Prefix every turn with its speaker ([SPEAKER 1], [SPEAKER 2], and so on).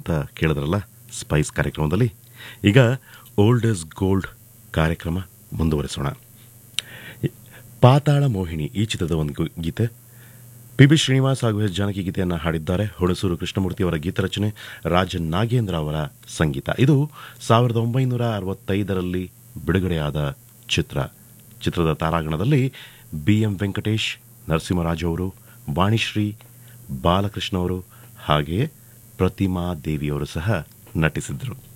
[SPEAKER 1] ಅಂತ ಕೇಳಿದ್ರಲ್ಲ ಸ್ಪೈಸ್ ಕಾರ್ಯಕ್ರಮದಲ್ಲಿ ಈಗ ಓಲ್ಡ್ ಇಸ್ ಗೋಲ್ಡ್ ಕಾರ್ಯಕ್ರಮ ಮುಂದುವರಿಸೋಣ ಪಾತಾಳ ಮೋಹಿನಿ ಈ ಚಿತ್ರದ ಒಂದು ಗು- ಗೀತೆ ಪಿ ಬಿ ಶ್ರೀನಿವಾಸ್ ಹಾಗೂ ಎಸ್ ಜಾನಕಿ ಗೀತೆಯನ್ನು ಹಾಡಿದ್ದಾರೆ ಹುಣಸೂರು ಕೃಷ್ಣಮೂರ್ತಿ ಅವರ ಗೀತರಚನೆ ರಾಜನ್ ನಾಗೇಂದ್ರ ಅವರ ಸಂಗೀತ ಇದು ಸಾವಿರದ ಒಂಬೈನೂರ ಅರವತ್ತೈದರಲ್ಲಿ ಬಿಡುಗಡೆಯಾದ ಚಿತ್ರ ಚಿತ್ರದ ತಾರಾಗಣದಲ್ಲಿ ಬಿ ಎಂ ವೆಂಕಟೇಶ್ ನರಸಿಂಹರಾಜು ಅವರು ವಾಣಿಶ್ರೀ ಬಾಲಕೃಷ್ಣ ಅವರು ಹಾಗೆಯೇ ಪ್ರತಿಮಾ ದೇವಿಯವರು ಸಹ ನಟಿಸಿದ್ರು